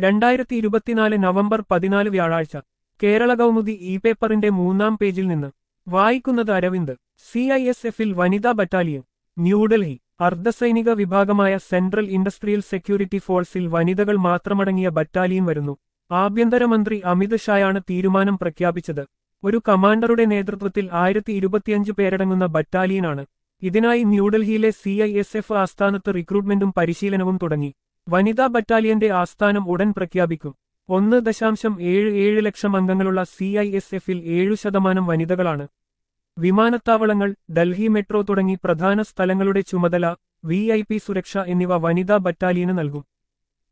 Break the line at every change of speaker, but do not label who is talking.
രണ്ടായിരത്തി ഇരുപത്തിനാല് നവംബർ പതിനാല് വ്യാഴാഴ്ച കേരള കൗമുദി ഇ പേപ്പറിന്റെ മൂന്നാം പേജിൽ നിന്ന് വായിക്കുന്നത് അരവിന്ദ് സി ഐ എസ് എഫിൽ വനിതാ ബറ്റാലിയൻ ന്യൂഡൽഹി അർദ്ധസൈനിക വിഭാഗമായ സെൻട്രൽ ഇൻഡസ്ട്രിയൽ സെക്യൂരിറ്റി ഫോഴ്സിൽ വനിതകൾ മാത്രമടങ്ങിയ ബറ്റാലിയൻ വരുന്നു ആഭ്യന്തരമന്ത്രി അമിത് ഷായാണ് തീരുമാനം പ്രഖ്യാപിച്ചത് ഒരു കമാൻഡറുടെ നേതൃത്വത്തിൽ ആയിരത്തി ഇരുപത്തിയഞ്ച് പേരടങ്ങുന്ന ബറ്റാലിയനാണ് ഇതിനായി ന്യൂഡൽഹിയിലെ സി ഐ എസ് എഫ് ആസ്ഥാനത്ത് റിക്രൂട്ട്മെന്റും പരിശീലനവും തുടങ്ങി വനിതാ ബറ്റാലിയന്റെ ആസ്ഥാനം ഉടൻ പ്രഖ്യാപിക്കും ഒന്ന് ദശാംശം ഏഴ് ഏഴ് ലക്ഷം അംഗങ്ങളുള്ള സി ഐ എസ് എഫിൽ ഏഴു ശതമാനം വനിതകളാണ് വിമാനത്താവളങ്ങൾ ഡൽഹി മെട്രോ തുടങ്ങി പ്രധാന സ്ഥലങ്ങളുടെ ചുമതല വി ഐ പി സുരക്ഷ എന്നിവ വനിതാ ബറ്റാലിയന് നൽകും